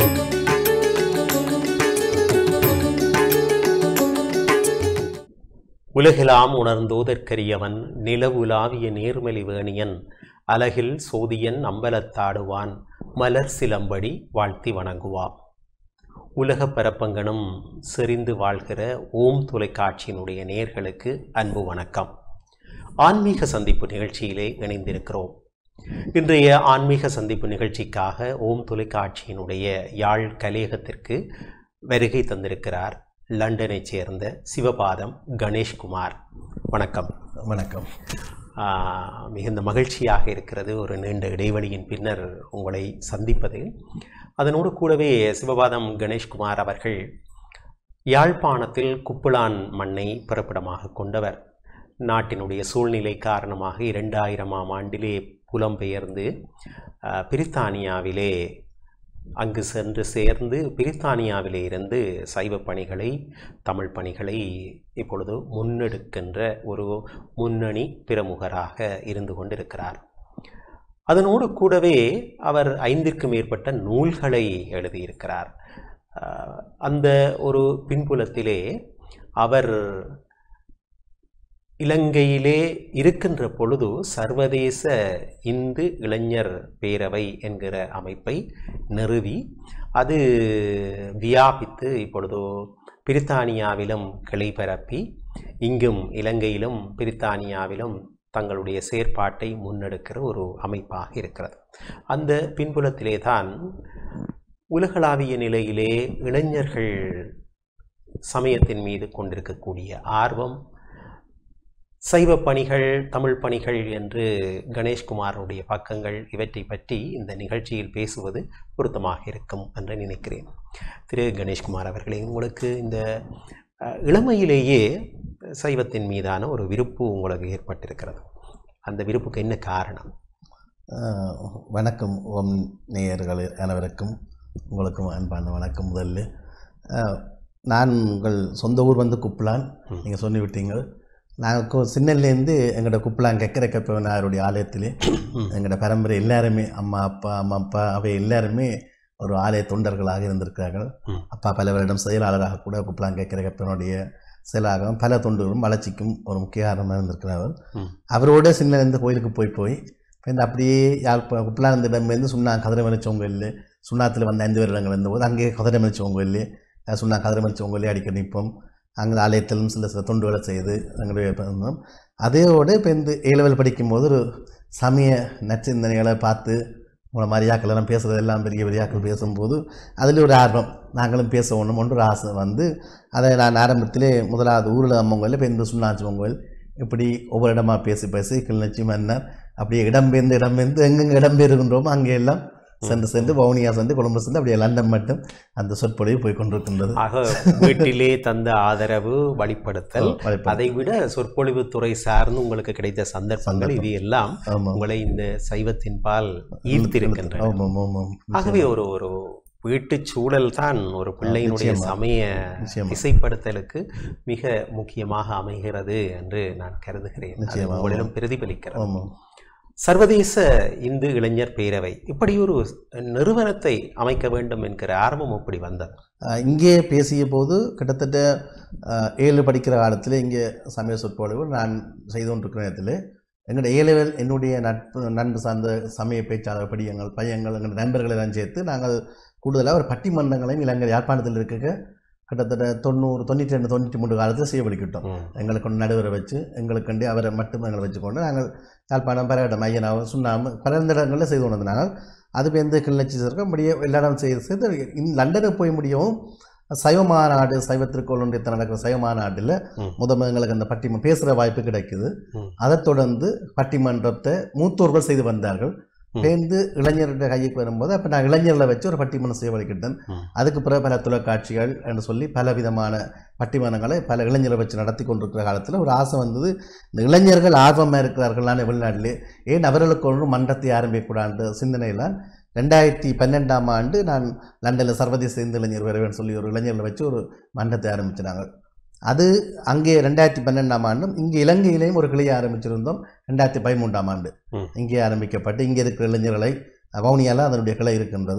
உலகெலாம் உணர்ந்தோதற்கரியவன் நிலவுலாவிய நேர்மலி வேணியன் அலகில் சோதியன் அம்பலத்தாடுவான் மலர் சிலம்படி வாழ்த்தி வணங்குவான் உலக பரப்பங்கனும் செறிந்து வாழ்கிற ஓம் தொலைக்காட்சியினுடைய நேர்களுக்கு அன்பு வணக்கம் ஆன்மீக சந்திப்பு நிகழ்ச்சியிலே இணைந்திருக்கிறோம் இன்றைய ஆன்மீக சந்திப்பு நிகழ்ச்சிக்காக ஓம் தொலைக்காட்சியினுடைய யாழ் கலையகத்திற்கு வருகை தந்திருக்கிறார் லண்டனைச் சேர்ந்த சிவபாதம் கணேஷ்குமார் வணக்கம் வணக்கம் ஆஹ், மிகுந்த மகிழ்ச்சியாக இருக்கிறது ஒரு நீண்ட இடைவெளியின் பின்னர் உங்களை சந்திப்பது அதனோடு கூடவே சிவபாதம் கணேஷ்குமார் அவர்கள் யாழ்ப்பாணத்தில் குப்புளான் மண்ணை பிறப்பிடமாக கொண்டவர் நாட்டினுடைய சூழ்நிலை காரணமாக இரண்டாயிரமாம் ஆண்டிலே புலம்பெயர்ந்து ஆஹ், பிரித்தானியாவிலே அங்கு சென்று சேர்ந்து பிரித்தானியாவிலே இருந்து சைவ பணிகளை தமிழ் பணிகளை இப்பொழுது முன்னெடுக்கின்ற ஒரு முன்னணி பிரமுகராக இருந்து கொண்டிருக்கிறார் அதனோடு கூடவே அவர் ஐந்திற்கும் மேற்பட்ட நூல்களை எழுதியிருக்கிறார் ஆஹ் அந்த ஒரு பின்புலத்திலே அவர் இலங்கையிலே இருக்கின்ற பொழுது சர்வதேச இந்து இளைஞர் பேரவை என்கிற அமைப்பை நிறுவி அது வியாபித்து இப்பொழுது பிரித்தானியாவிலும் கிளை பரப்பி இங்கும் இலங்கையிலும் பிரித்தானியாவிலும் தங்களுடைய செயற்பாட்டை முன்னெடுக்கிற ஒரு அமைப்பாக இருக்கிறது அந்த பின்புலத்திலே தான் உலகளாவிய நிலையிலே இளைஞர்கள் சமயத்தின் மீது கொண்டிருக்கக்கூடிய ஆர்வம் சைவ பணிகள் தமிழ் பணிகள் என்று கணேஷ்குமாரனுடைய பக்கங்கள் இவற்றை பற்றி இந்த நிகழ்ச்சியில் பேசுவது பொருத்தமாக இருக்கும் என்று நினைக்கிறேன் திரு கணேஷ்குமார் அவர்களே உங்களுக்கு இந்த அஹ், இளமையிலேயே சைவத்தின் மீதான ஒரு விருப்பு உங்களுக்கு ஏற்பட்டிருக்கிறது அந்த விருப்புக்கு என்ன காரணம் அஹ், வணக்கம் ஓம் நேயர்கள் அனைவருக்கும் உங்களுக்கும் அன்பான வணக்கம் முதல்ல அஹ், நான் உங்கள் சொந்த ஊர் வந்து குப்பலான் ம். நீங்கள் சொல்லி விட்டீங்க நாங்கள் சின்னலேருந்து எங்களோட குப்பலான் கெக்கரை கப்பவனாருடைய ஆலயத்திலே ம். எங்களோட பரம்பரை எல்லாருமே அம்மா அப்பா அம்மா அப்பா அவை எல்லாருமே ஒரு ஆலய தொண்டர்களாக இருந்திருக்கிறார்கள் ம். அப்பா பல வருடம் செயலாளராக கூட குப்பலான் கெக்கரை கப்பவனுடைய செயலாகவும் பல தொண்டுகளும் வளர்ச்சிக்கும் ஒரு முக்கிய காரணமாக இருந்திருக்கிறார் ம். அவரோட சின்னலேருந்து கோயிலுக்கு போய் போய் இப்போ இந்த அப்படியே யாழ்ப்பா குப்பலாந்த இடம்லேருந்து சுண்ணா கதிரமணிச்சவங்க கோயில் சுண்ணாத்தில் வந்த ஐந்து வருடங்கள் இருந்தபோது அங்கே கதிரமணிச்சவங்க கோயில் சுண்ணா கதிரமணிச்சவங்க கோயிலே அடிக்கடி நிற்போம் அங்கே ஆலயத்திலும் சில சில தொண்டுகளை செய்து அங்கே இருந்தோம் அதோட இப்போ இந்த ஏலவல் படிக்கும்போது ஒரு சமய நச்சிந்தனைகளை பார்த்து உங்களை மாதிரியாக்கள் எல்லாம் பேசுகிறது எல்லாம் பெரிய பெரியாக்கள் பேசும்போது அதில் ஒரு ஆர்வம் நாங்களும் பேசணும் ஒன்று ஒரு ஆசை வந்து அதை நான் ஆரம்பத்திலே முதலாவது ஊரில் அம்மங்கோயில் இப்போ இந்த சுண்ணாச்சி கோயில் இப்படி ஒவ்வொரு இடமா பேசி பேசி கிளிநொச்சி மன்னர் அப்படியே இடம்பெயர்ந்து இடம்பெயர்ந்து எங்கெங்கே இடம்பெயர்கின்றோமோ அங்கே எல்லாம் சென்று சென்று வவுனியா சென்று கொழும்பு சென்று அப்படியே லண்டன் மட்டும் அந்த சொற்பொழிவு போய் கொண்டிருக்கின்றது ஆக வீட்டிலே தந்த ஆதரவு வழிப்படுத்தல் வழிபடு- அதை விட சொற்பொழிவு துறை சார்ந்து உங்களுக்கு கிடைத்த சந்தர்ப்பங்கள் இது எல்லாம் ஆமாம் உங்களை இந்த சைவத்தின் பால் ஈர்த்திருக்கின்றன ஆமாம் ஆமாம் ஆகவே ஒரு ஒரு வீட்டு சூழல் தான் ஒரு பிள்ளையினுடைய நிச்சயமா. சமய நிச்சயமா. இசைப்படுத்தலுக்கு மிக முக்கியமாக அமைகிறது என்று நான் கருதுகிறேன் அது நிச்சயமா. உங்களிடம் பிரதிபலிக்கிறது ஆமாம் சர்வதேச இந்து இளைஞர் பேரவை இப்படி ஒரு நிறுவனத்தை அமைக்க வேண்டும் என்கிற ஆர்வம் எப்படி வந்தது ஆஹ் இங்கே பேசிய போது கிட்டத்தட்ட ஆஹ் ஏழு படிக்கிற காலத்தில் இங்கே சமய சொற்பொழிவு நான் செய்து கொண்டிருக்கிற நேரத்தில் எங்களோட ஏழுவேல் என்னுடைய நட்பு நண்பு சார்ந்த சமய பேச்சாளர் படியங்கள் பையங்கள் எங்கள் நண்பர்களை எல்லாம் சேர்த்து நாங்கள் கூடுதலாக ஒரு பட்டிமன்றங்களையும் இலங்கை யாழ்ப்பாணத்தில் இருக்க கிட்டத்தட்ட தொண்ணூறு தொண்ணூற்றி ரெண்டு தொண்ணூற்றி மூன்று காலத்தில் செய்யப்படுக்கிட்டோம் ம். எங்களுக்கு ஒன்று நடுவரை வச்சு எங்களுக்கண்டி அவரை மட்டும் எங்களை வச்சுக்கொண்டு நாங்கள் யாழ்ப்பாணம் பரவிடம் ஐயனாவும் சுண்ணாமு பல இடங்களில் செய்து கொண்டு வந்தோம் அது வந்து கிளர்ச்சி இருக்க முடிய எல்லா இடம் செய்து செய்து இந்த லண்டனுக்கு போய் முடியவும் சைவ மாநாடு சைவ திருக்கோளுடைய நடக்கிற சைவ மாநாட்டில் ம். முதல் எங்களுக்கு அந்த பட்டிம பேசுகிற வாய்ப்பு கிடைக்குது ம். அதைத் தொடர்ந்து பட்டிமன்றத்தை மூத்தோர்கள் செய்து வந்தார்கள் ம். சேர்ந்து இளைஞர்கிட்ட கைக்கு வரும்போது அப்போ நான் இளைஞர்களை வச்சு ஒரு பட்டிமன்றம் செய்ய வலிக்கிட்டேன் ம். அதுக்கு பிறகு பல தொலைக்காட்சிகள் என்று சொல்லி பல விதமான பட்டிமன்றங்களை பல இளைஞரை வச்சு நடத்தி கொண்டிருக்கிற காலத்தில் ஒரு ஆசை வந்தது இந்த இளைஞர்கள் ஆர்வமாக இருக்கிறார்களான வெளிநாட்டிலே ஏன் அவர்களுக்கு ஒரு மன்றத்தை ஆரம்பிக்கக்கூடாது சிந்தனையில் ரெண்டாயிரத்தி பன்னெண்டாம் ஆண்டு நான் லண்டனில் சர்வதேச இந்து இளைஞர் வரவேன்னு சொல்லி ஒரு இளைஞர்களை வச்சு ஒரு மன்றத்தை ஆரம்பிச்சினாங்க அது அங்கே ரெண்டாயிரத்தி பன்னெண்டாம் ஆண்டும் இங்கே இலங்கையிலேயும் ஒரு கிளையை ஆரம்பிச்சிருந்தோம் ரெண்டாயிரத்தி பதிமூன்றாம் ஆண்டு ம். இங்கே ஆரம்பிக்கப்பட்டு இங்கே இருக்கிற இளைஞர்களை வவுனியால அதனுடைய கிளை இருக்கின்றது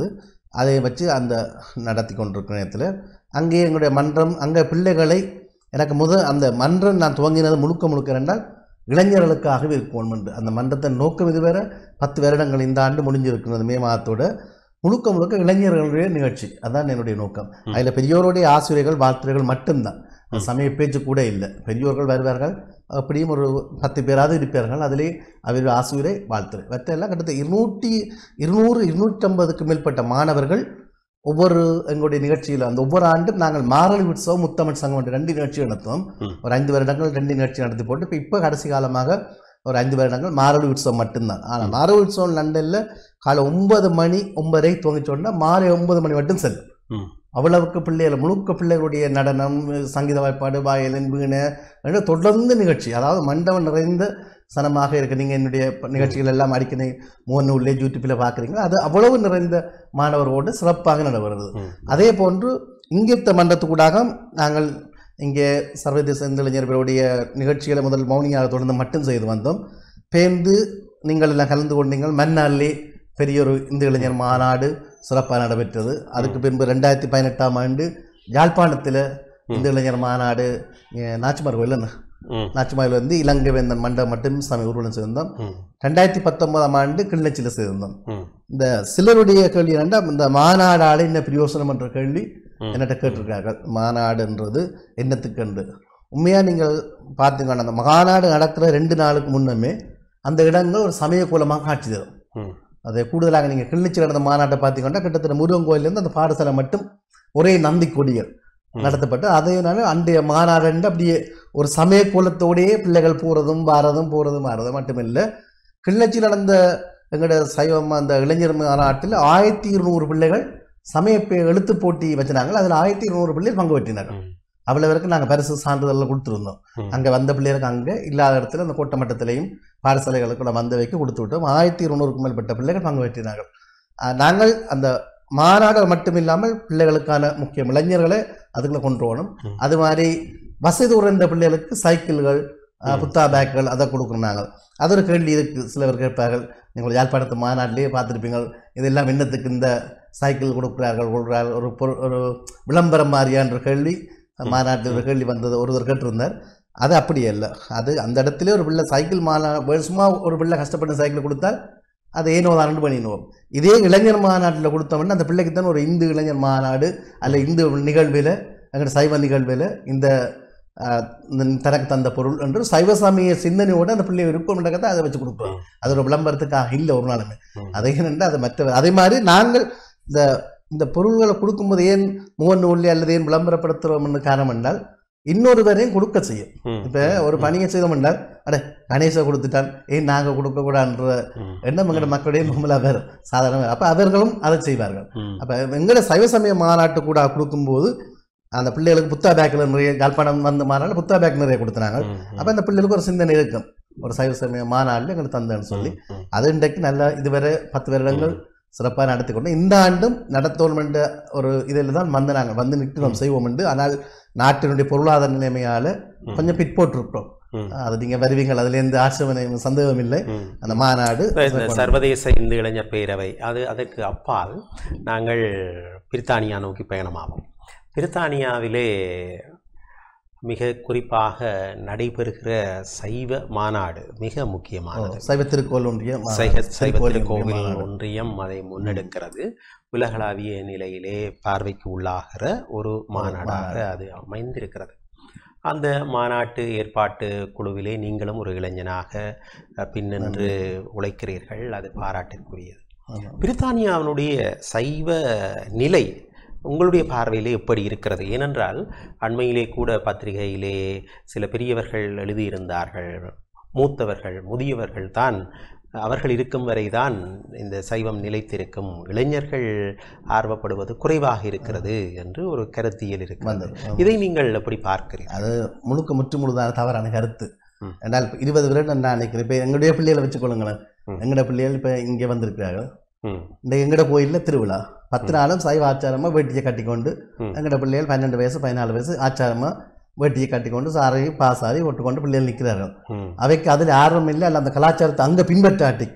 அதை வச்சு அந்த நடத்தி கொண்டிருக்கிற நேரத்தில் அங்கே எங்களுடைய மன்றம் அங்கே பிள்ளைகளை எனக்கு முதல் அந்த மன்றம் நான் துவங்கினது முழுக்க முழுக்க என்றால் இளைஞர்களுக்காகவே இருக்கணும் என்று அந்த மன்றத்தின் நோக்கம் இதுவரை பத்து வருடங்கள் இந்த ஆண்டு முடிஞ்சிருக்கிறது மே மாதத்தோட முழுக்க முழுக்க இளைஞர்களுடைய நிகழ்ச்சி அதான் என்னுடைய நோக்கம் ம். அதில் பெரியோருடைய ஆசிரியர்கள் வாழ்த்துறைகள் மட்டும்தான் அந்த சமய பேச்சு கூட இல்லை பெரியோர்கள் வருவார்கள் அப்படியும் ஒரு பத்து பேராவது இருப்பார்கள் அதிலே அவருடைய ஆசிரியரை வாழ்த்துறை மற்றெல்லாம் கிட்டத்தட்ட இருநூற்றி இருநூறு இருநூற்றம்பதுக்கு மேற்பட்ட மாணவர்கள் ஒவ்வொரு எங்களுடைய நிகழ்ச்சியில் அந்த ஒவ்வொரு ஆண்டும் நாங்கள் மாரளி உற்சவம் முத்தமிழ் சங்கம் என்ற ரெண்டு நிகழ்ச்சி நடத்துவோம் ம். ஒரு ஐந்து வருடங்கள் ரெண்டு நிகழ்ச்சி நடத்தி போட்டு இப்போ இப்போ கடைசி காலமாக ஒரு ஐந்து வருடங்கள் மாரளி உற்சவம் மட்டும்தான் ஆனால் மாரளி உற்சவம் லண்டனில் காலை ஒன்பது மணி ஒன்பதரை துவங்கிச்சோன்னா மாலை ஒன்பது மணி மட்டும் செல்லும் ம். அவ்வளவுக்கு பிள்ளைகள் முழுக்க பிள்ளைகளுடைய நடனம் சங்கீத வாய்ப்பாடு வாயலின் வீணை என்று தொடர்ந்து நிகழ்ச்சி அதாவது மண்டபம் நிறைந்த சனமாக இருக்கு நீங்கள் என்னுடைய ப- நிகழ்ச்சிகள் எல்லாம் அடிக்கடி முகநூல்லே யூடியூப்பில் பார்க்குறீங்க அது அவ்வளவு நிறைந்த மாணவரோடு சிறப்பாக நடைபெறுது ம். அதே போன்று இங்கித்த மன்றத்துக்கூடாக நாங்கள் இங்கே சர்வதேச இந்து இளைஞர்களுடைய நிகழ்ச்சிகளை முதல் மௌனியாக தொடர்ந்து மட்டும் செய்து வந்தோம் பேர்ந்து நீங்கள் எல்லாம் கலந்து கொண்டீங்கள் மன்னார்லே பெரிய ஒரு இந்து இளைஞர் மாநாடு சிறப்பாக நடைபெற்றது அதுக்கு பின்பு ரெண்டாயிரத்தி பதினெட்டாம் ஆண்டு யாழ்ப்பாணத்தில் இந்து இளைஞர் மாநாடு இங்க நாச்சிமார் கோயில் என்ன ம். நாச்சிமாரில் வந்து இலங்கை வேந்தன் மண்டபம் மட்டும் சாமி ஊர்வலம் செய்திருந்தோம் ம். ரெண்டாயிரத்தி பத்தொன்பதாம் ஆண்டு கிளிநொச்சியில் செய்திருந்தோம் ம். இந்த சிலருடைய கேள்வி என்னென்னா இந்த மாநாடால என்ன பிரயோசனம் என்ற கேள்வி ம். என்னட்ட கேட்டிருக்கார்கள் மாநாடுன்றது என்னத்துக்குண்டு உண்மையாக நீங்கள் பார்த்தீங்கன்னா அந்த மாநாடு நடக்கிற ரெண்டு நாளுக்கு முன்னமே அந்த இடங்கள் ஒரு சமய கூலமாக காட்சி தரும் ம். அதை கூடுதலாக நீங்கள் கிளிநொச்சி நடந்த மாநாட்டை பார்த்தீங்கன்னா கிட்டத்தட்ட முருகன் கோயிலேருந்து அந்த பாடசாலை மட்டும் ஒரே நந்தி கொடிகள் ம். நடத்தப்பட்டு அதேனால அன்றைய மாநாடு அப்படியே ஒரு சமய கோலத்தோடையே பிள்ளைகள் போகிறதும் வாரதும் போகிறதும் வாரதும் மட்டுமில்லை கிளிநொச்சி நடந்த எங்களோட சைவம் அந்த இளைஞர் மாநாட்டில் ஆயிரத்தி இருநூறு பிள்ளைகள் சமய பே- எழுத்து போட்டி வச்சினாங்க அதில் ஆயிரத்தி இருநூறு பிள்ளைகள் பங்கு பெற்றினார்கள் ம். அவ்வளோ வரைக்கும் நாங்கள் பரிசு சான்றிதழில் கொடுத்துருந்தோம் ம். அங்கே வந்த பிள்ளைகளுக்கு அங்கே இல்லாத இடத்துல அந்த கோட்டை மட்டத்திலையும் பாடசாலைகளுக்கு நம்ம வந்த வைக்க கொடுத்து விட்டோம் ஆயிரத்தி இருநூறுக்கும் மேற்பட்ட பிள்ளைகள் பங்கு பெற்றினார்கள் அஹ் நாங்கள் அந்த மாநாடு மட்டும் இல்லாமல் பிள்ளைகளுக்கான முக்கிய இளைஞர்களை அதுக்குள்ள கொண்டு போகணும் ம். அது மாதிரி வசதி உறைந்த பிள்ளைகளுக்கு சைக்கிள்கள் அஹ், ம். புத்தா பேக்குகள் அதை கொடுக்குறோம் நாங்கள் அது ஒரு கேள்வி இருக்கு சிலவர் கேட்பார்கள் நீங்கள் யாழ்ப்பாணத்து மாநாட்டிலேயே பார்த்துருப்பீங்க இதெல்லாம் என்னத்துக்கு இந்த சைக்கிள் கொடுக்குறார்கள் கொடுக்குறார்கள் ஒரு பொரு ஒரு விளம்பரம் மாதிரியான்ற கேள்வி ம். மாநாட்டில் ஒரு கேள்வி வந்தது ஒருவர் கேட்டிருந்தார் அது அப்படி அல்ல அது அந்த இடத்துல ஒரு பிள்ளை சைக்கிள் மாநா சும்மா ஒரு பிள்ளை கஷ்டப்பட்டு சைக்கிள் கொடுத்தால் அதை ஏனோ தான் பண்ணிடுவோம் இதே இளைஞர் மாநாட்டில் கொடுத்தோம்னா அந்த பிள்ளைக்கு தான் ஒரு இந்து இளைஞர் மாநாடு அல்ல இந்து நிகழ்வில் எங்களோட சைவ நிகழ்வில் இந்த ஆஹ், இந்த தனக்கு தந்த பொருள் என்று சைவ சமய சிந்தனையோடு அந்த பிள்ளையை விருப்பம் தான் அதை வச்சு கொடுப்போம் ம். அது ஒரு விளம்பரத்துக்காக இல்லை ஒரு நாளுமே ம். அதை என்னென்று அது மற்ற அதே மாதிரி நாங்கள் இந்த இந்த பொருள்களை கொடுக்கும்போது ஏன் முகநூலில் அல்லது ஏன் விளம்பரப்படுத்துகிறோம்னு காரணம் என்றால் இன்னொருவரையும் கொடுக்க செய்யும் ம். இப்போ ஒரு பணியை செய்தோம் என்றால் அட கணேசை கொடுத்துட்டான் ஏன் நாங்கள் கொடுக்கக்கூடாதுன்ற ம். எண்ணம் எங்களோட மக்களுடைய முகமில் வேறு சாதாரண அப்போ அவர்களும் அதை செய்வார்கள் ம். அப்போ எங்களோட சைவ சமய மாநாட்டு கூட கொடுக்கும்போது அந்த பிள்ளைகளுக்கு புத்தா பேக்கில் நிறைய யாழ்ப்பாணம் வந்த மாநாடு புத்தா பேக் நிறைய கொடுத்துனாங்க ம். அப்போ அந்த பிள்ளைகளுக்கு ஒரு சிந்தனை இருக்கும் ஒரு சைவ சமய மாநாட்டில் எங்களுக்கு தந்தேன்னு சொல்லி ம். அது இன்றைக்கு நல்லா இதுவரை பத்து வருடங்கள் சிறப்பாக நடத்தி கொண்டு இந்த ஆண்டும் நடத்தோம் என்ற ஒரு இதில் தான் வந்து நாங்கள் வந்து நிற்கிறோம் செய்வோம் என்று ஆனால் நாட்டினுடைய பொருளாதார நிலைமையால் ம். கொஞ்சம் பிற்போட்டிருக்கிறோம் ம். அது நீங்கள் வருவீங்கள் அதுலேருந்து ஆட்சேபனை சந்தேகம் இல்லை ம். அந்த மாநாடு இப்ப இந்த சர்வதேச இந்து இளைஞர் பேரவை அது அதற்கு அப்பால் நாங்கள் பிரித்தானியா நோக்கி பயணமாவோம் பிரித்தானியாவிலே மிக குறிப்பாக நடைபெறுகிற சைவ மாநாடு மிக முக்கியமானது சைவ திருக்கோள் ஒன்றிய மா- சைவ சைவ திருக்கோயில் திருக்கோவில் ஒன்றிய மாநாடு. ஒன்றியம் அதை முன்னெடுக்கிறது உலகளாவிய நிலையிலே பார்வைக்கு உள்ளாகிற ஒரு மாநாடாக அது அமைந்திருக்கிறது அந்த மாநாட்டு ஏற்பாட்டு குழுவிலே நீங்களும் ஒரு இளைஞனாக அஹ், பின்னின்று உழைக்கிறீர்கள் அது பாராட்டிற்குரியது ஆமா. பிரித்தானியாவினுடைய சைவ நிலை உங்களுடைய பார்வையிலே எப்படி இருக்கிறது ஏனென்றால் அண்மையிலே கூட பத்திரிகையிலே சில பெரியவர்கள் எழுதியிருந்தார்கள் மூத்தவர்கள் முதியவர்கள் தான் அவர்கள் இருக்கும் வரை தான் இந்த சைவம் நிலைத்திருக்கும் இளைஞர்கள் ஆர்வப்படுவது குறைவாக இருக்கிறது என்று ஒரு கருத்தியல் இருக்கிறது வந்து இதை நீங்கள் எப்படி பார்க்கிறீர்கள் அது முழுக்க முற்று முழுதான தவறான கருத்து ம். என்றால் இப்ப இருபது வருடம் நான் நினைக்கிறேன் இப்போ எங்களுடைய பிள்ளைகளை வச்சுக்கொள்ளுங்களேன் ம். எங்களோட பிள்ளைகள் இப்போ இங்கே வந்திருக்கிறார்கள் ம், இந்த எங்கட கோயிலில் திருவிழா பத்து நாளும் சைவ ஆச்சாரமாக வேட்டியை கட்டிக்கொண்டு ம். எங்கட பிள்ளைகள் பன்னெண்டு வயசு பதினாலு வயசு ஆச்சாரமாக வேட்டியை கட்டிக்கொண்டு சாரை பாசாரி ஒட்டுக்கொண்டு பிள்ளைகள் நிற்கிறார்கள் ம், அவைக்கு அதில் ஆர்வம் இல்லை அல்ல அந்த கலாச்சாரத்தை அங்கே பின்பற்றாட்டிக்கு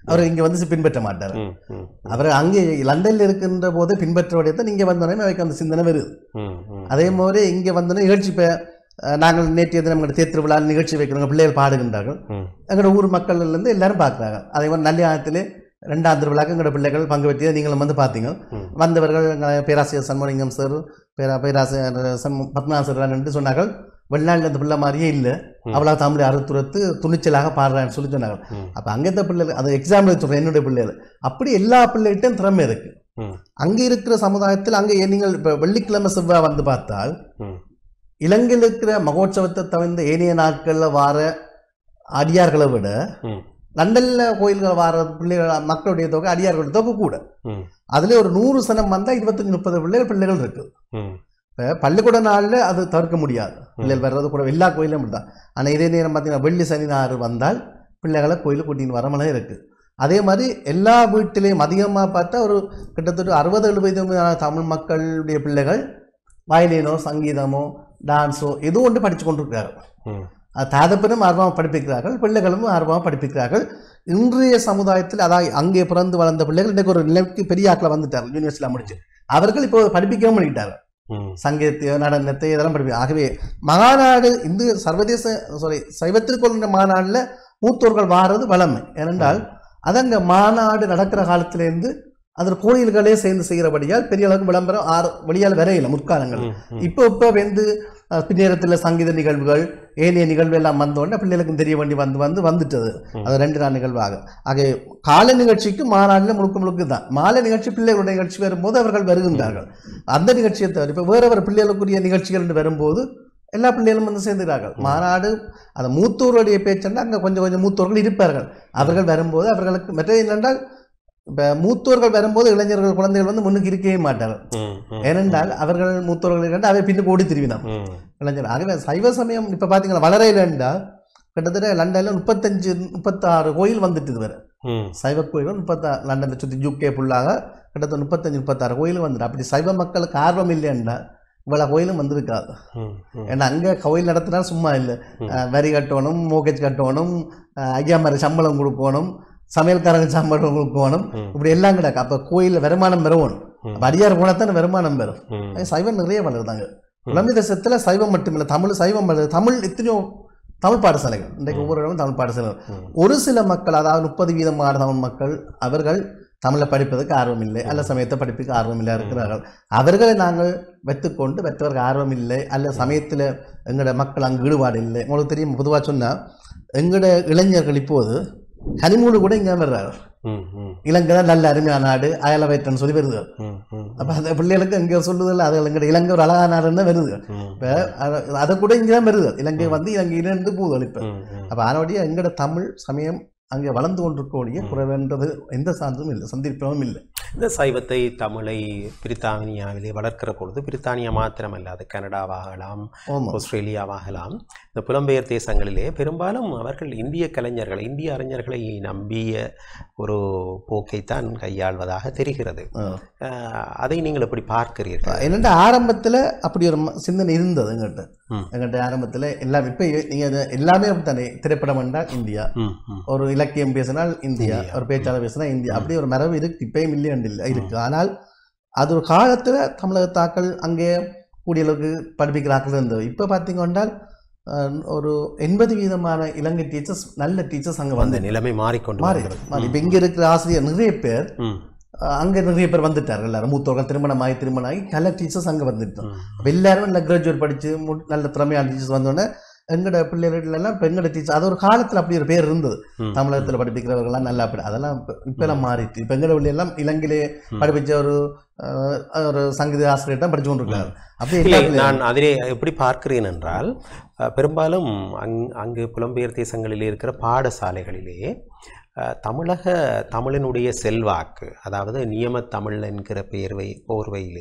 அவர் இங்கே வந்து பின்பற்ற மாட்டார் ம், ம், அவர் அங்கே லண்டனில் இருக்கின்ற போது பின்பற்ற தான் இங்கே வந்தோடனே அவைக்கு அந்த சிந்தனை வருது ம், ம், அதே மாதிரி இங்கே வந்தோடனே நிகழ்ச்சி இப்போ நாங்கள் நேற்றைய தினம் எங்களோட தேர் திருவிழா நிகழ்ச்சி வைக்கிறவங்க பிள்ளைகள் பாடுகின்றார்கள் ம், எங்களோட ஊர் மக்கள்லேருந்து எல்லாரும் பார்க்குறாங்க அதே மாதிரி நல்லியானத்திலே ரெண்டாம் திருவிழாக்கு எங்களோட பிள்ளைகள் பங்கு பெற்றியதை நீங்களும் வந்து பார்த்தீங்க ம். வந்தவர்கள் எங்கள் பேராசிரியர் சண்முலிங்கம் சார் பேரா பேராசிரியர் சம் பத்மநாப சார் என்று சொன்னார்கள் வெளிநாட்டில் அந்த பிள்ளை மாதிரியே இல்லை அவ்வளோ தமிழை அறுத்துரத்து துணிச்சலாக பாடுறான்னு சொல்லி சொன்னாங்க ம். அப்போ அங்கே இருந்த பிள்ளைகள் அது எக்ஸாம்பிள் சொல்கிறேன் என்னுடைய பிள்ளைகள் அப்படி எல்லா பிள்ளைகிட்டும் திறமை இருக்கு ம், அங்கே இருக்கிற சமுதாயத்தில் அங்கே நீங்கள் இப்போ வெள்ளிக்கிழமை செவ்வாய் வந்து பார்த்தால் ம், இலங்கையில் இருக்கிற மகோற்சவத்தை தவிர்ந்த ஏனைய நாட்களில் வார அடியார்களை விட ம், லண்டனில் கோயில்கள் வார பிள்ளைகள் மக்களுடைய தொகை அடியார்களுடைய தொகை கூட ம், அதில் ஒரு நூறு சனம் வந்தால் இருபத்தஞ்சி முப்பது பிள்ளைகள் பிள்ளைகள் இருக்குது ம், இப்போ பள்ளிக்கூட நாளில் அது தவிர்க்க முடியாது பிள்ளைகள் வர்றது கூட எல்லா கோயிலும் தான் ஆனால் இதே நேரம் பார்த்தீங்கன்னா வெள்ளி சனி ஞாயிறு வந்தால் பிள்ளைகளை கோயிலுக்கு கூட்டின்னு வரமலே இருக்குது அதே மாதிரி எல்லா வீட்டிலையும் அதிகமாக பார்த்தா ஒரு கிட்டத்தட்ட அறுபது எழுபது தமிழ் மக்களுடைய பிள்ளைகள் வயலினோ சங்கீதமோ டான்ஸோ ஏதோ ஒன்று படித்து கொண்டிருக்கிறார்கள் ம், அது தாதப்பனும் ஆர்வமாக படிப்பிக்கிறார்கள் பிள்ளைகளும் ஆர்வமாக படிப்பிக்கிறார்கள் இன்றைய சமுதாயத்தில் அதாவது அங்கே பிறந்து வளர்ந்த பிள்ளைகள் இன்றைக்கு ஒரு நிலைக்கு பெரிய ஆக்கில் வந்துட்டார்கள் யூனிவர்சிட்டியில் முடிச்சு அவர்கள் இப்போ படிப்பிக்கவும் பண்ணிட்டார்கள் ம், சங்கீதத்தை நடனத்தை இதெல்லாம் படிப்பி ஆகவே மகாநாடு இந்து சர்வதேச சாரி சைவத்திற்குள்ள மாநாட்டில் மூத்தோர்கள் வாரது வளமை ஏனென்றால் அது அங்கே மாநாடு நடக்கிற காலத்திலேருந்து அதில் கோயில்களே சேர்ந்து செய்கிறபடியால் பெரிய அளவுக்கு விளம்பரம் ஆறு வெளியால் வரையில முற்காலங்கள் ம், ம், இப்போ இப்போ வந்து அஹ், பின்னேரத்தில் சங்கீத நிகழ்வுகள் ஏனைய நிகழ்வு எல்லாம் வந்தோடனே பிள்ளைகளுக்கும் தெரிய வேண்டி வந்து வந்து வந்துட்டது அது ரெண்டு நாள் நிகழ்வாக ஆக காலை நிகழ்ச்சிக்கு மாநாட்டில் முழுக்க முழுக்க தான் மாலை நிகழ்ச்சி பிள்ளைகளுடைய நிகழ்ச்சி வரும்போது அவர்கள் வருகின்றார்கள் அந்த நிகழ்ச்சியை தவிர இப்போ வேற வேறு பிள்ளைகளுக்குரிய நிகழ்ச்சிகள் என்று வரும்போது எல்லா பிள்ளைகளும் வந்து சேர்ந்துகிறார்கள் மாநாடு அந்த மூத்தோருடைய பேச்சென்னா அங்கே கொஞ்சம் கொஞ்சம் மூத்தோர்கள் இருப்பார்கள் அவர்கள் வரும்போது அவர்களுக்கு மற்ற என்னென்றால் இப்போ மூத்தோர்கள் வரும்போது இளைஞர்கள் குழந்தைகள் வந்து முன்னுக்கு இருக்கவே மாட்டார்கள் ம், ம், ஏனென்றால் அவர்கள் மூத்தோர்கள் கண்டு அவை பின்னுக்கு ஓடி திரும்பினோம் ம், இளைஞர் ஆகவே சைவ சமயம் இப்போ பார்த்தீங்கன்னா வளரையிலண்டா கிட்டத்தட்ட லண்டனில் முப்பத்தஞ்சு முப்பத்தாறு கோயில் வந்துட்டு இது வரை ம், சைவ கோயில் முப்பத்தா லண்டனை சுற்றி யூகே ஃபுல்லாக கிட்டத்தட்ட முப்பத்தஞ்சு முப்பத்தாறு கோயில் வந்துட்டு அப்படி சைவ மக்களுக்கு ஆர்வம் இல்லைன்னா இவ்வளோ கோயிலும் வந்திருக்காது ம், ம், ஏன்னா அங்கே கோயில் நடத்தினா சும்மா இல்லை அஹ் வரி கட்டணும் மோகேஜ் கட்டணும் அஹ் ஐயா மாதிரி சம்பளம் கொடுக்கணும் சமையல்காரங்க சம்பளம் கொடுக்கணும் ம். இப்படி எல்லாம் கிடக்கு அப்போ கோயிலில் வருமானம் பெறணும் ம். அப்போ அடியார் போனால் தானே வருமானம் பெறும் ம், அது சைவம் நிறைய வளருதாங்க குழந்தை தேசத்தில் சைவம் மட்டுமில்லை தமிழ் சைவம் வளருது தமிழ் எத்தனையோ தமிழ் பாடசாலைகள் இன்றைக்கு ஒவ்வொரு இடமும் தமிழ் பாடசாலைகள் ம். ஒரு சில மக்கள் அதாவது முப்பது வீதமான தமிழ் மக்கள் அவர்கள் தமிழை படிப்பதற்கு ஆர்வம் இல்லை அல்ல சமயத்தை படிப்புக்கு ஆர்வம் இல்லை இருக்கிறார்கள் அவர்களை நாங்கள் வைத்துக்கொண்டு மற்றவர்கள் ஆர்வம் இல்லை அல்ல சமயத்தில் எங்களோட மக்கள் அங்கு ஈடுபாடு இல்லை உங்களுக்கு தெரியும் பொதுவாக சொன்னால் எங்களோட இளைஞர்கள் இப்போது ஹனிமூனு கூட இங்கே வர்றாரு ம், ம், இலங்கை தான் நல்ல அருமையான நாடு அயல வைத்தன்னு சொல்லி வருது ம், ம், அப்போ அந்த பிள்ளைகளுக்கு இங்கே சொல்லுதில்ல அது எங்கட இலங்கை ஒரு அழகான நாடுன்னு தான் வருது ம், இப்போ அதை கூட இங்கே தான் வருது இலங்கை வந்து இலங்கையிலிருந்து போகுது இப்போ ம், ம். அப்போ அதனுடைய எங்கட தமிழ் சமயம் அங்கே வளர்ந்து கொண்டிருக்கக்கூடிய குறைவென்றது எந்த சான்றும் இல்லை சந்தர்ப்பமும் இல்லை இந்த சைவத்தை தமிழை பிரித்தானியாவிலே வளர்க்கிற பொழுது பிரித்தானியா மாத்திரமல்ல அது கனடாவாகலாம் ஆமாம் ஆஸ்திரேலியாவாகலாம் இந்த புலம்பெயர் தேசங்களிலே பெரும்பாலும் அவர்கள் இந்திய கலைஞர்கள் இந்திய அறிஞர்களை நம்பிய ஒரு போக்கைத்தான் கையாள்வதாக தெரிகிறது அஹ், அதை நீங்கள் எப்படி பார்க்கிறீர்கள் என்னென்ன ஆரம்பத்தில் அப்படி ஒரு ம- சிந்தனை இருந்தது எங்கள்கிட்ட ம். எங்கள்கிட்ட ஆரம்பத்தில் எல்லாம் இப்போ நீங்கள் எல்லாமே அப்படித்தானே திரைப்படம் என்றால் இந்தியா ம், ம், ஒரு இலக்கியம் பேசினால் இந்தியா ஒரு பேச்சாளர் பேசினா இந்தியா அப்படி ஒரு மரபு இருக்கு இப்பயும் இல்லையண்டு இல்லை இருக்கு ஆனால் அது ஒரு காலத்தில் தமிழகத்தாக்கள் அங்கே கூடிய அளவுக்கு படிப்பிக்கிறார்கள் இருந்தது இப்போ பார்த்தீங்கன்னா அஹ், ஒரு எண்பது வீதமான இலங்கை டீச்சர்ஸ் நல்ல டீச்சர்ஸ் அங்கே அந்த வந்து நிலைமை மாறிக்கொண்டு மாறி வருகிறது மாறி இப்போ இங்கே இருக்கிற ஆசிரியர் நிறைய பேர் ம், அஹ், அங்கே நிறைய பேர் வந்துட்டார்கள் எல்லாரும் மூத்தவர்கள் திருமணமாகி திருமணமாகி நல்ல டீச்சர்ஸ் அங்கே வந்துட்டோம் ம், அப்ப எல்லாரும் நல்ல கிராஜுவேட் படித்து நல்ல திறமையான டீச்சர்ஸ் வந்தோடனே எங்களோட பிள்ளைகள் எல்லாம் இப்போ எங்களோட டீச்சர் அது ஒரு காலத்தில் அப்படி ஒரு பேர் இருந்தது ம். தமிழகத்தில் படிப்பிக்கிறவர்கள்லாம் நல்லா அப்படி அதெல்லாம் இப்போ இப்போலாம் மாறிட்டு இப்போ எங்களோட பிள்ளை எல்லாம் இலங்கையிலே படிப்பிச்ச ஒரு அஹ், ஒரு சங்கீத ஆசிரியர் தான் படிச்சு கொண்டிருக்காரு அப்படி இல்லை எல்லா பிள்ளைகளும் நான் அதிலே எப்படி பார்க்கிறேன் என்றால் அஹ், பெரும்பாலும் அங் அங்கு புலம்பெயர் தேசங்களிலே இருக்கிற பாடசாலைகளிலே அஹ், தமிழக தமிழினுடைய செல்வாக்கு அதாவது நியம தமிழ் என்கிற பெயர்வை போர்வையிலே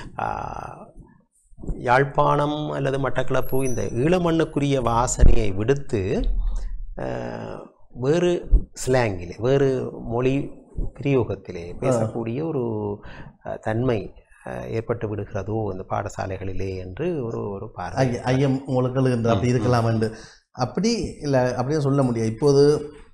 அஹ், யாழ்ப்பாணம் அல்லது மட்டக்களப்பு இந்த ஈழமண்ணுக்குரிய வாசனையை விடுத்து அஹ், வேறு ஸ்லாங்கிலே வேறு மொழி பிரயோகத்திலே பேசக்கூடிய ஒரு அஹ், தன்மை அஹ், ஏற்பட்டு விடுகிறதோ இந்த பாடசாலைகளிலே என்று ஒரு ஒரு பார்வை ஐய- ஐயம் உங்களுக்கு என்று அப்படி இருக்கலாம் என்று அப்படி இல்லை அப்படின்னு சொல்ல முடியாது இப்போது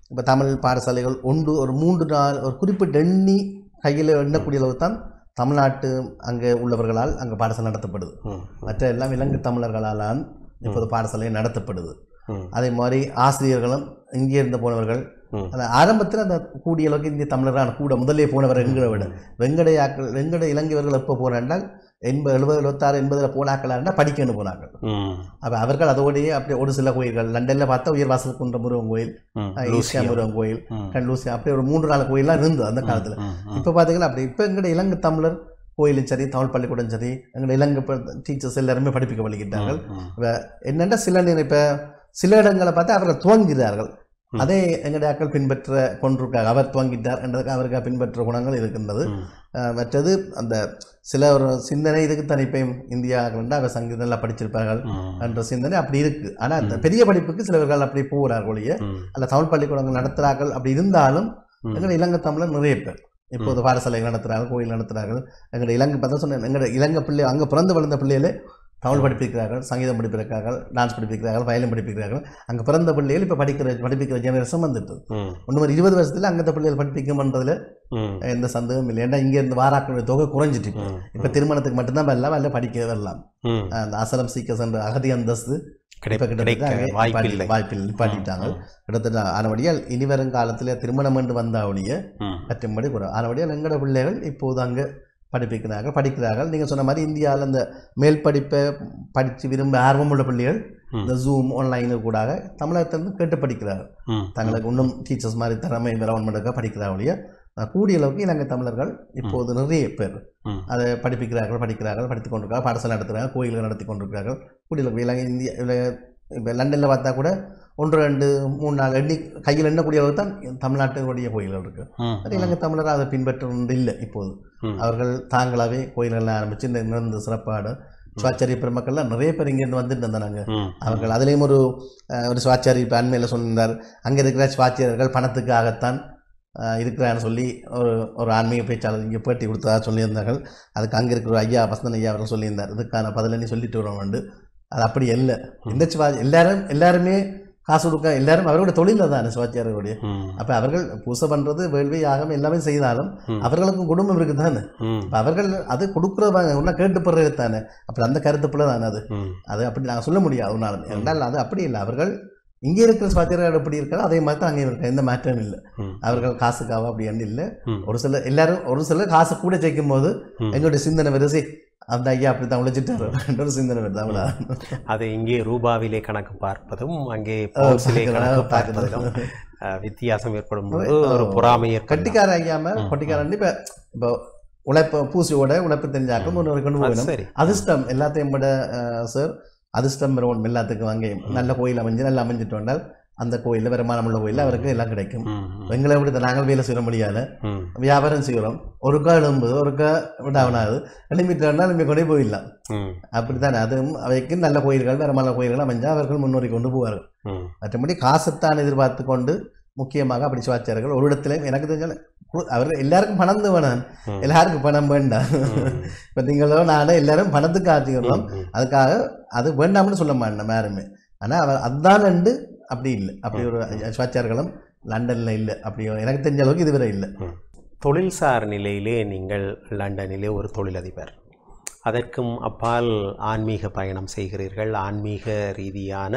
இப்போ தமிழ் பாடசாலைகள் ஒன்று ஒரு மூன்று நாள் ஒரு குறிப்பிட்ட எண்ணி கையில் எண்ணக்கூடிய அளவு தான் தமிழ்நாட்டு அங்கே உள்ளவர்களால் அங்கே பாடசாலை நடத்தப்படுது ம், மற்ற எல்லாம் இலங்கை தமிழர்களால் இப்போது பாடசாலை நடத்தப்படுது ம், அதே மாதிரி ஆசிரியர்களும் இங்கே இருந்து போனவர்கள் ம். அந்த ஆரம்பத்தில் அந்த கூடிய அளவுக்கு இந்திய தமிழரான கூட முதலே போனவர் எங்களை விட வெங்கடையாக்கள் வெங்கட இலங்கையர்கள் எப்போ போனாண்டால் எண்பது எழுபது எழுபத்தாறு எண்பதில் போனாக்களாண்டா படிக்கணும் போனார்கள் ம், அப்போ அவர்கள் அதோடையே அப்படியே ஒரு சில கோயில்கள் லண்டனில் பார்த்தா உயர்வாசல் குன்ற முருகன் கோயில் ம். அஹ் ஈஸ்டியா முருகன் கோயில் ம், கண்டூசி அப்படி ஒரு மூன்று நாலு கோயில்லாம் இருந்தது அந்த காலத்தில் ம், ம். இப்போ பார்த்தீங்கன்னா அப்படி இப்போ எங்கட இலங்கை தமிழர் கோயிலும் சரி தமிழ் பள்ளிக்கூடம் சரி எங்கட இலங்கை டீச்சர்ஸ் எல்லாருமே படிப்பிக்க வழிகிட்டார்கள் ம், இப்ப என்னென்னா சில நேரம் இப்போ சில இடங்களை பார்த்தா அவர்கள் துவங்குகிறார்கள் ம். அதே எங்களுடைய ஆட்கள் பின்பற்ற கொண்டிருக்காங்க அவர் துவங்கிட்டார் என்றதுக்கு அவருக்கு பின்பற்ற குணங்கள் இருக்கின்றது ம், அஹ் மற்றது அந்த சில ஒரு சிந்தனை இதுக்கு தனிப்பையும் இந்தியாவில் அவர் சங்கீதம் நல்லா படிச்சிருப்பார்கள் ம், என்ற சிந்தனை அப்படி இருக்கு ஆனால் அந்த பெரிய படிப்புக்கு சிலவர்கள் அப்படி போகிறார்கள் ஒழிய ம், அல்ல தமிழ் பள்ளிக்கூடங்கள் நடத்துகிறார்கள் அப்படி இருந்தாலும் ம். எங்கள் இலங்கை தமிழர் நிறைய பேர் இப்போது பாடசாலைகள் நடத்துகிறார்கள் கோயில் நடத்துகிறார்கள் எங்களுடைய இலங்கை பார்த்தா சொன்னேன் எங்களுடைய இலங்கை பிள்ளை அங்கே பிறந்து வளர்ந்த பிள்ளைகளே தமிழ் படிப்பிக்கிறார்கள் சங்கீதம் படிப்பிக்கிறார்கள் டான்ஸ் படிப்பிக்கிறார்கள் வயலின் படிப்பிக்கிறார்கள் அங்கே பிறந்த பிள்ளைகள் இப்போ படிக்கிற படிப்பிக்கிற ஜெனரேஷன் வந்துட்டு ம், ஒன்று மாதிரி இருபது வருஷத்தில் அங்கத்த பிள்ளைகள் படிப்பிக்கும்ன்றதுல ம், எந்த சந்தேகமும் இல்லை ஏன்னா இங்கேருந்து வாராக்களுடைய தொகை குறைஞ்சிட்டு இப்போ ம், இப்போ திருமணத்துக்கு மட்டும்தான் வரலாம் இல்லை படிக்க வரலாம் ம். அந்த அசலம் சீக்கிரம் சென்ற அகதி அந்தஸ்து கிடை- இப்ப கிட்டத்தட்ட கிடைக்க அங்கே வாய்ப்பில்லை நிப்பாட்டி- வாய்ப்பில்லை நிப்பாட்டிட்டாங்க ம், கிட்டத்தட்ட ஆனபடியால் இனி வரும் காலத்தில் திருமணம் என்று வந்த ஒழிய ம், மற்றும்படி குறை ஆனபடியால் எங்களோட பிள்ளைகள் இப்போது அங்கே படிப்பிக்கிறார்கள் படிக்கிறார்கள் நீங்கள் சொன்ன மாதிரி இந்தியாவில் இந்த மேல் படிப்பை படித்து விரும்ப ஆர்வமுள்ள பிள்ளைகள் ம். இந்த ஜூம் ஆன்லைனு கூடாக தமிழகத்திலிருந்து கேட்டு படிக்கிறார்கள் ம், தங்களுக்கு இன்னும் டீச்சர்ஸ் மாதிரி திறமை வரவன்மெண்ட்டுக்காக படிக்கிறா ஒழிய அஹ், கூடிய அளவுக்கு இலங்கை தமிழர்கள் இப்போது நிறைய பேர் ம். அதை படிப்பிக்கிறார்கள் படிக்கிறார்கள் படித்து கொண்டிருக்கிறார்கள் பாடசாலை நடத்துகிறார்கள் கோயில்கள் நடத்தி கொண்டிருக்கிறார்கள் கூடிய அளவுக்கு இலங்கை இந்தியா இப்போ லண்டனில் பார்த்தா கூட ஒன்று ரெண்டு மூணு நாலு எண்ணி கையில் எண்ணக்கூடிய அளவுக்கு தான் தமிழ்நாட்டினுடைய கோயில்கள் இருக்குது ம், அது இலங்கை தமிழர் அதை பின்பற்றுவது இல்லை இப்போது ம். அவர்கள் தாங்களாகவே கோயில்கள்லாம் ஆரம்பித்து இந்த இந்த சிறப்பாடு சுவாச்சாரிய பெருமக்கள்லாம் நிறைய பேர் இங்கேருந்து வந்துட்டு இருந்தாங்க ம், அவர்கள் அதுலேயும் ஒரு அஹ், ஒரு சுவாச்சாரி இப்போ அண்மையில் சொன்னார் அங்கே இருக்கிற சுவாச்சியர்கள் பணத்துக்காகத்தான் அஹ், இருக்கிறான்னு சொல்லி ஒரு ஒரு ஆன்மீக பேச்சாளர் இங்கே பேட்டி கொடுத்ததாக சொல்லியிருந்தார்கள் அதுக்கு அங்கே இருக்கிற ஒரு ஐயா வசந்தன் ஐயா அவர்கள் சொல்லியிருந்தார் இதுக்கான பதிலனி சொல்லிட்டு வரோம் உண்டு அது அப்படி இல்லை இந்த சுவா எல்லாரும் எல்லாருமே காசு கொடுக்க எல்லாரும் அவரோட தொழிலில் தானே சுவாச்சியார்களுடைய ம், அப்போ அவர்கள் பூசை பண்ணுறது வேள்வி யாகம் எல்லாமே செய்தாலும் ம். அவர்களுக்கும் குடும்பம் இருக்குது தானே ம், அப்ப அவர்கள் அது கொடுக்குறது ஒன்றா கேட்டுப்படுறது தானே அப்புறம் அந்த கருத்துப்புல தானே அது ம், அது அப்படி நாங்கள் சொல்ல முடியாது ஒரு நாளும் என்றால் அது அப்படி இல்லை அவர்கள் இங்கே இருக்கிற சுவாத்தியர்கள் எப்படி இருக்காரோ அதே மாதிரி தான் அங்கே இருக்க எந்த மாற்றமும் இல்லை ம். அவர்கள் காசுக்காக அப்படி என்ன இல்லை ம். ஒரு சில எல்லாரும் ஒரு சிலர் காசு கூட சேர்க்கும் போது ம். எங்களுடைய சிந்தனை வருது அந்த ஐயா அப்படி தான் உழைச்சிட்டாரு என்ற ஒரு சிந்தனை வருது அவ்வளோ அது இங்கே ரூபாவிலே கணக்கு பார்ப்பதும் அங்கே பவுன்ஸிலே கணக்கு பார்ப்பதிலும் பார்க்கறது. அஹ், வித்தியாசம் ஏற்படும் போது ஒரு பொறாமை ஏற்படும் கட்டிக்கார ஐயாம ம். கொட்டிக்காரன் இப்போ இப்போ உழைப்பு பூசியோட உழைப்பு தெரிஞ்சாக்கும் ஒன்று கொண்டு அது போகணும் சரி அதிர்ஷ்டம் எல்லாத்தையும் விட சார் அதிர்ஷ்டம் பெறவும் எல்லாத்துக்கும் அங்கே நல்ல கோயில் அமைஞ்சு நல்லா அமைஞ்சிட்டு வந்தால் அந்த கோயிலில் வருமானம் உள்ள கோயிலில் அவருக்கு எல்லாம் கிடைக்கும் ம், ம், எங்களை விட நாங்கள் வேலை செய்ய முடியாது ம், வியாபாரம் செய்கிறோம் ஒருக்கா எழும்புது ஒருக்கா விடாவனாது எழும்பிட்டோம்னா நம்ம கொண்டே போயிடலாம் ம், அப்படித்தானே அதுவும் அவைக்கு நல்ல கோயில்கள் வருமான கோயில்கள் அமைஞ்சால் அவர்கள் முன்னோறி கொண்டு போவார்கள் ம், மற்றபடி காசத்தான் எதிர்பார்த்து கொண்டு முக்கியமாக அப்படி சுவாச்சார்கள் ஒரு இடத்துல எனக்கு தெரிஞ்சால அவர்கள் எல்லாருக்கும் பணம் தான் வேணும் ம். எல்லாருக்கும் பணம் வேண்டாம் ம், இப்போ நீங்களோ நானும் எல்லாரும் பணத்துக்கு ஆற்றிக்கிறோம் ம், ம். அதுக்காக அது வேண்டாம்னு சொல்ல மாட்டேன் யாருமே ஆனால் அவர் அதான் ரெண்டு அப்படி இல்லை அப்படி ஒரு சுவாச்சார்களும் லண்டனில் இல்லை அப்படி எனக்கு தெரிஞ்ச அளவுக்கு இதுவரை இல்லை தொழில்சார் நிலையிலே நீங்கள் லண்டனிலே ஒரு தொழிலதிபர் அதற்கும் அப்பால் ஆன்மீக பயணம் செய்கிறீர்கள் ஆன்மீக ரீதியான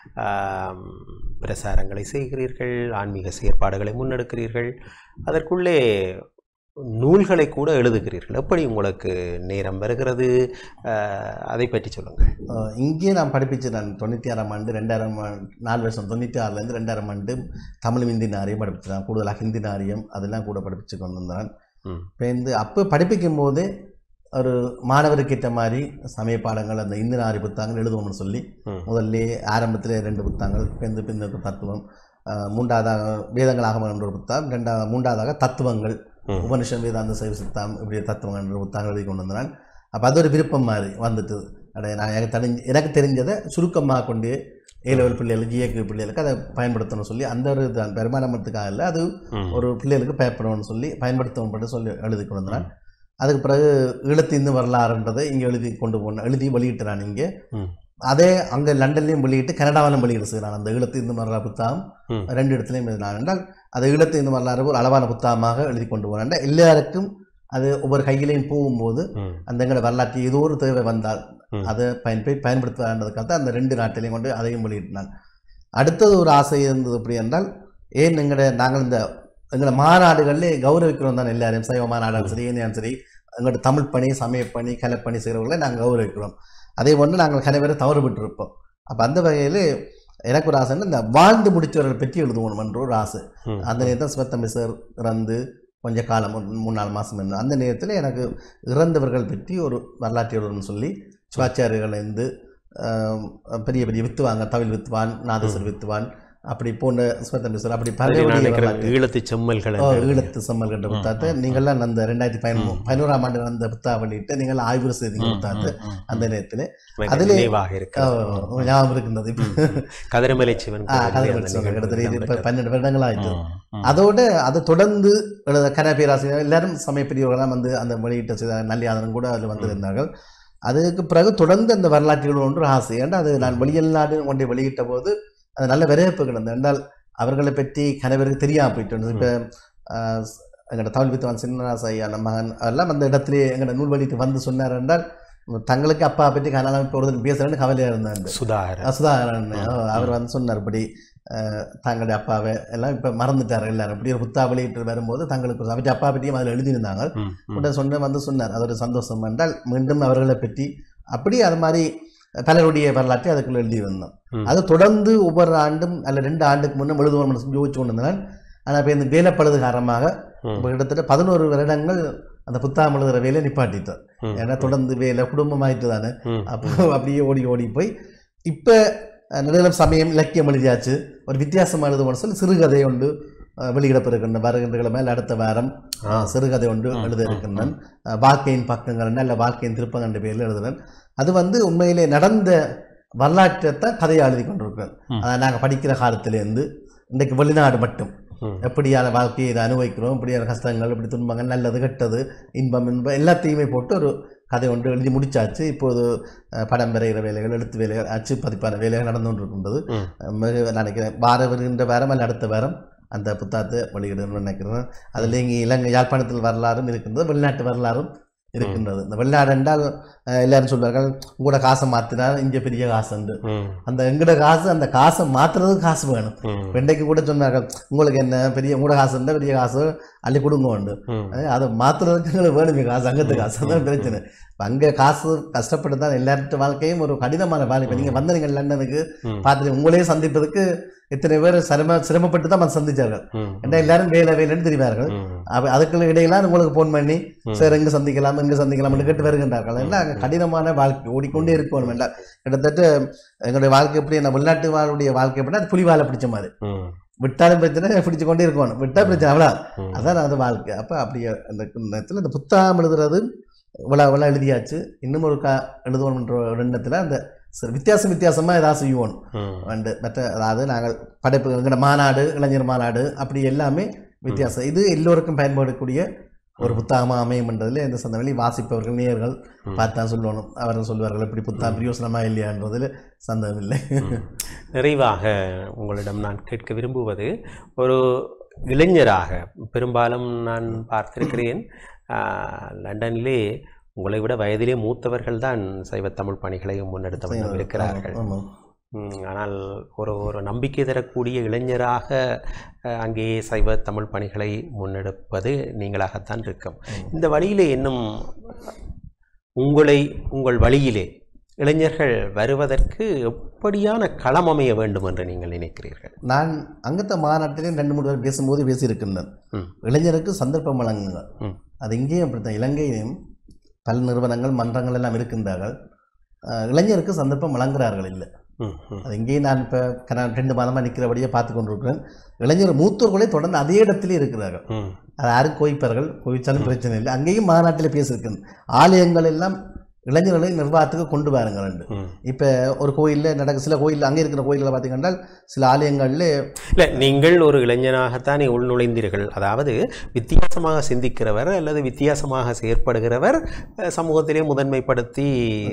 ஆம், பிரசாரங்களை செய்கிறீர்கள் ஆன்மீக செயற்பாடுகளை முன்னெடுக்கிறீர்கள் அதற்குள்ளே நூல்களை கூட எழுதுகிறீர்கள் எப்படி உங்களுக்கு நேரம் வருகிறது ஆஹ், அதை பற்றி சொல்லுங்கள் அஹ் இங்கே நான் படிப்பிச்சு நான் தொண்ணூற்றி ஆறாம் ஆண்டு ரெண்டாயிரம் ஆண்டு நாலு வருஷம் தொண்ணூற்றி ஆறுலேருந்து ரெண்டாயிரம் ஆண்டு தமிழ் ஹிந்தி நாரியம் படிப்பிச்சேன் கூடுதலாக ஹிந்தி நாரியம் அதெல்லாம் கூட படிப்பிச்சு கொண்டு வந்தேன் ம், இப்போ இந்த அப்போ படிப்பிக்கும் போதே ஒரு மாணவருக்கு ஏற்ற மாதிரி சமய பாடங்கள் அந்த இந்து நாரி புத்தகங்கள் எழுதுவோம்னு சொல்லி ம், முதல்ல ஆரம்பத்தில் ரெண்டு புத்தகங்கள் பிந்து பின்னுக்கு தத்துவம் அஹ் மூன்றாவதாக வேதங்கள் ஆகமம் என்ற ஒரு புத்தகம் ரெண்டாவது மூன்றாவதாக தத்துவங்கள் ம். உபனிஷம் வேதாந்த சைவ சித்தம் இப்படி தத்துவங்கள் என்ற புத்தகங்கள் எழுதி கொண்டு வந்தேன் அப்போ அது ஒரு விருப்பம் மாதிரி வந்துட்டு அட நான் எனக்கு தெரிஞ்ச எனக்கு தெரிஞ்சதை சுருக்கமாக கொண்டு ஏ லெவல் பிள்ளைகளுக்கு ஜிஏக்கு பிள்ளைகளுக்கு அதை பயன்படுத்தணும்னு சொல்லி அந்த ஒரு இது பெருமானமத்துக்காக இல்லை அது ம், ஒரு பிள்ளைகளுக்கு பயப்படணும்னு சொல்லி பயன்படுத்தணும் சொல்லி எழுதி கொண்டு வந்தேன் அதுக்கு பிறகு ஈழத்திந்து வரலாறுன்றதை இங்கே எழுதி கொண்டு போனேன் எழுதி வெளியிட்டு நான் இங்கே ம். அதே அங்கே லண்டன்லையும் வெளியிட்டு கனடாவிலும் வெளியிட்டு செய்கிறான் அந்த ஈழத்து இந்த வரலாறு புத்தகம் ம். ரெண்டு இடத்துலையும் எழுதினான் என்றால் அது ஈழத்து இந்த வரலாறு ஒரு அளவான புத்தகமாக எழுதி கொண்டு போனான் எல்லாருக்கும் அது ஒவ்வொரு கையிலையும் போகும்போது ம், அந்த எங்களை வரலாற்று ஏதோ ஒரு தேவை வந்தால் ம். அதை பயன் போய் பயன்படுத்துவதற்காக தான் அந்த ரெண்டு நாட்டிலையும் கொண்டு அதையும் வெளியிட்டான் அடுத்தது ஒரு ஆசை இருந்தது எப்படி என்றால் ஏன் எங்களை நாங்கள் இந்த எங்களை மாநாடுகளில் கௌரவிக்கிறோம் தான் எல்லாரையும் சைவ மாநாடாலும் சரி ஏனியாலும் சரி எங்களோட தமிழ் பணி சமயப்பணி கலைப்பணி செய்கிறவர்களை நாங்கள் கௌரவிக்கிறோம் அதே போன்று நாங்கள் கலைவரை தவறுபட்டு இருப்போம் அப்போ அந்த வகையில் எனக்கு ஒரு ஆசைன்னா இந்த வாழ்ந்து முடித்தவர்களை பற்றி எழுதுவோம் என்ற ஒரு ஆசை ம். அந்த நேரத்தில் சிவத்தம்பி சார் இறந்து கொஞ்ச காலம் ஒரு மூணு நாலு மாதம் இருந்தது அந்த நேரத்தில் எனக்கு இறந்தவர்கள் பற்றி ஒரு வரலாற்று எழுதணும்னு சொல்லி சிவாச்சாரியர்களேருந்து ஆம், பெரிய பெரிய வித்துவாங்க தவில் வித்துவான் நாதேஸ்வர் வித்துவான் அப்படி போன்ற சிவத்தம்பி சார் அப்படி அதை நான் பல நினைக்கிறேன் ஈழத்து செம்மல்கள் ஓ, என்று. ஈழத்து செம்மல் கண்ட புத்தாத்தை நீங்கள்லாம் அந்த ரெண்டாயிரத்தி பதினொன்று பதினோராம் ஆண்டு அந்த புத்தா வெளியிட்டு நீங்கள் ஆய்வு செய்தீங்க புத்தாத்து அந்த நேரத்தில் எனக்கு அதிலே- நினைவாக இருக்கு ஞாபகம் இருக்கின்றது இப்போ கதிரமலை சிவன் ஆ, கோவிலிலே கதை அந்த படிச்சவங்க நிகழ்வு கிட்டத்தட்ட இது இப்போ இடம்பெற்றது. பன்னெண்டு வருடங்கள் ஆயிட்டு அதோட அதை தொடர்ந்து எழுத கன பேராசிரியர் எல்லாரும் சமய பிரிவுகளாம் வந்து அந்த வெளியிட்ட செய்த நல்லியாதனம் கூட அதில் வந்திருந்தார்கள் அதுக்கு பிறகு தொடர்ந்து அந்த வரலாற்றுகள் ஒன்று ஆசை ஏன்னா அது நான் வெளியல்நாடு ஒன்றை வெளியிட்ட போது அது நல்ல வரவேற்பு கிடந்தது என்றால் அவர்களை பற்றி கணவருக்கு தெரியாம போயிட்டு இப்போ எங்களோட தமிழ் வித்துவான் சின்னராச ஐயா நம்ம மகன் எல்லாம் அந்த இடத்திலே எங்களோட நூல் வெளியிட்டு வந்து சொன்னார் என்றால் தங்களுக்கு அப்பா பற்றி கனாலாம் போகிறது பேசுகிறேன்னு கவலையாக இருந்தாங்க சுதாகரன் சுதாகரன் அவர் வந்து சொன்னார் இப்படி அஹ், தங்களுடைய அப்பாவை எல்லாம் இப்போ மறந்துட்டார் எல்லாரும் இப்படி ஒரு புத்தா வெளியிட்டு வரும்போது தங்களுக்கு ஒரு அவற்றை அப்பா பற்றியும் அதில் எழுதியிருந்தாங்க ம், ம். உடனே சொன்ன வந்து சொன்னார் அது ஒரு சந்தோஷம் என்றால் மீண்டும் அவர்களை பற்றி அப்படி அது மாதிரி பலருடைய வரலாற்றை அதுக்குள்ள எழுதி வந்தோம் ம். அது தொடர்ந்து ஒவ்வொரு ஆண்டும் அல்ல ரெண்டு ஆண்டுக்கு முன்னே எழுதுவோம் யோசிச்சு கொண்டு இருந்தேன் ஆனால் இப்போ இந்த வேலைப்பழுது காரணமாக ம். இப்போ கிட்டத்தட்ட பதினோரு வருடங்கள் அந்த புத்தகம் எழுதுகிற வேலையை நிப்பாட்டிட்டார் ம். ஏன்னா தொடர்ந்து வேலை குடும்பமாயிட்டு தானே ம். அப்போ அப்படியே ஓடி ஓடி போய் இப்போ நிலம் சமயம் இலக்கியம் எழுதியாச்சு ஒரு வித்தியாசமாக எழுதுவோம்னு சொல்லி சிறுகதை ஒன்று அஹ், வெளியிடப்பட்டிருக்கின்ற வருகின்ற கிழமை இல்ல அடுத்த வாரம் ஆ. சிறுகதை ஒன்று ம், எழுத ம், இருக்கின்றேன் அஹ், வாழ்க்கையின் பக்கங்கள் அல்ல வாழ்க்கையின் திருப்பம் என்ற பேரில் எழுதுனேன் அது வந்து உண்மையிலே நடந்த வரலாற்றை தான் கதையாக எழுதி கொண்டிருக்கிறேன் ம். அதை நாங்கள் படிக்கிற காலத்திலேருந்து இன்றைக்கு வெளிநாடு மட்டும் ம். எப்படியான வாழ்க்கையை இதை அனுபவிக்கிறோம் இப்படியான கஷ்டங்கள் இப்படி துன்பங்கள் நல்லது கெட்டது இன்பம் இன்பம் எல்லாத்தையுமே போட்டு ஒரு கதை ஒன்று எழுதி முடிச்சாச்சு இப்போது அஹ், படம் வரைகிற வேலைகள் எழுத்து வேலைகள் அச்சு பதிப்பான வேலைகள் நடந்து கொண்டிருக்கின்றது ம். அஹ், மிக நினைக்கிறேன் வார வருகின்ற வாரம் அல்ல அடுத்த வாரம் அந்த புத்தகத்தை வெளியிடணும்னு நினைக்கிறேன் அதில் இங்கே இலங்கை யாழ்ப்பாணத்தில் வரலாறும் இருக்கின்றது வெளிநாட்டு வரலாறும் இருக்கின்றது இந்த வெளிநாடு என்றால் அஹ், எல்லாரும் சொல்வார்கள் உங்களோட காசை மாற்றினா இங்கே பெரிய காசு உண்டு ம். அந்த எங்களோட காசு அந்த காசை மாற்றுறதுக்கு காசு வேணும் ம். வெண்டைக்கு கூட சொன்னார்கள் உங்களுக்கு என்ன பெரிய உங்களோட காசு இருந்தால் பெரிய காசு அள்ளி கொடுங்க உண்டு ம். அஹ் அதை மாற்றுறதுக்கு எங்களுக்கு வேணுமே காசு அங்கத்து காசு அதான் பிரச்சனை இப்ப அங்கே காசு கஷ்டப்பட்டு தான் எல்லார்ட்ட வாழ்க்கையும் ஒரு கடினமான வாழ்க்கை இப்போ நீங்கள் வந்தீங்க லண்டனுக்கு ம். பார்த்துட்டு உங்களையே சந்திப்பதற்கு எத்தனை பேர் சிரம சிரமப்பட்டு தான் வந்து சந்திச்சார்கள் ம். ஏன்னா எல்லாரும் வேலை வேலைன்னு தெரிவார்கள் ம். அப்ப அதுக்குள்ள இடையெல்லாம் உங்களுக்கு ஃபோன் பண்ணி ம். சார் எங்கே சந்திக்கலாம் எங்கே சந்திக்கலாம்னு கேட்டு வருகின்றார்கள் ஏன்னா அங்கே கடினமான வாழ்க்கை ஓடிக்கொண்டே இருக்கணும் வேண்டாம் கிட்டத்தட்ட எங்களுடைய வாழ்க்கை எப்படி என்ன வெளிநாட்டு வாழுடைய வாழ்க்கை எப்படின்னா அது புலி வாழை பிடிச்ச மாதிரி ம். விட்டாலும் பிரச்சனை பிடிச்சு கொண்டே இருக்கணும் விட்டா பிரச்சனை அவ்வளோ ம். அதான் அது வாழ்க்கை அப்போ அப்படி அந்த நேரத்தில் இந்த புத்தகம் எழுதுறது இவ்வளோ இவ்வளோ எழுதியாச்சு இன்னும் ஒரு கா எழுதுவோம்ன்ற ஒரு எண்ணத்தில் அந்த சரி, வித்தியாசம் வித்தியாசமாக ஏதாவது செய்வோம் ம். அண்டு மற்ற அதாவது நாங்கள் படைப்பு எங்களோட மாநாடு இளைஞர் மாநாடு அப்படி எல்லாமே வித்தியாசம் இது எல்லோருக்கும் பயன்படக்கூடிய ஒரு புத்தகமாக அமையும்ன்றதுல எந்த சந்தவெளி வாசிப்பவர்கள் நேயர்கள் ம். பார்த்தா சொல்லணும் அவர்கள் சொல்வார்கள் இப்படி புத்தகம் பிரியோசனமாக இல்லையான்றதில் சந்தேகம் இல்லை நிறைவாக உங்களிடம் நான் கேட்க விரும்புவது ஒரு இளைஞராக பெரும்பாலும் நான் பார்த்திருக்கிறேன் ஆஹ், லண்டனிலே உங்களை விட வயதிலே மூத்தவர்கள் தான் சைவ தமிழ் பணிகளை முன்னெடுத்த வண்ணம் இருக்கிறார்கள் ஆமாம் ம், ஆனால் ஒரு ஒரு நம்பிக்கை தரக்கூடிய இளைஞராக அஹ், அங்கே சைவ தமிழ் பணிகளை முன்னெடுப்பது நீங்களாகத்தான் இருக்கும் இந்த வழியிலே இன்னும் உங்களை உங்கள் வழியிலே இளைஞர்கள் வருவதற்கு எப்படியான களம் அமைய வேண்டும் என்று நீங்கள் நினைக்கிறீர்கள் நான் அங்கத்த மாநாட்டிலே ரெண்டு மூணு பேர் பேசும்போது பேசியிருக்கின்றேன் ம். இளைஞருக்கு சந்தர்ப்பம் வழங்குங்க ம். அது இங்கேயும் அப்படித்தான் இலங்கையிலும் பல நிறுவனங்கள் மன்றங்கள் எல்லாம் இருக்கின்றார்கள் அஹ், இளைஞருக்கு சந்தர்ப்பம் வழங்குகிறார்கள் இல்லை ம், ம், அது இங்கேயும் நான் இப்போ ரெண்டு மாதமாக நிற்கிறபடியே பார்த்து கொண்டிருக்கிறேன் இளைஞர் மூத்தோர்களே தொடர்ந்து அதே இடத்திலே இருக்கிறார்கள் ம், அது யாரும் கோய்ப்பார்கள் கோவிச்சாலும் பிரச்சனை இல்லை அங்கேயும் மாநாட்டில் பேசியிருக்கேன் ஆலயங்கள் எல்லாம் இளைஞர்களை நிர்வாகத்துக்கு கொண்டு வாருங்கள் ம். இப்போ ஒரு கோயிலில் நடக்க சில கோயில் அங்கே இருக்கிற கோயில்களை பார்த்தீங்கன்னா சில ஆலயங்களில் இல்லை நீங்கள் ஒரு இளைஞனாகத்தானே உள்நுழைந்தீர்கள் அதாவது வித்தியாசமாக சிந்திக்கிறவர் அல்லது வித்தியாசமாக செயற்படுகிறவர் அஹ், சமூகத்திலே முதன்மைப்படுத்தி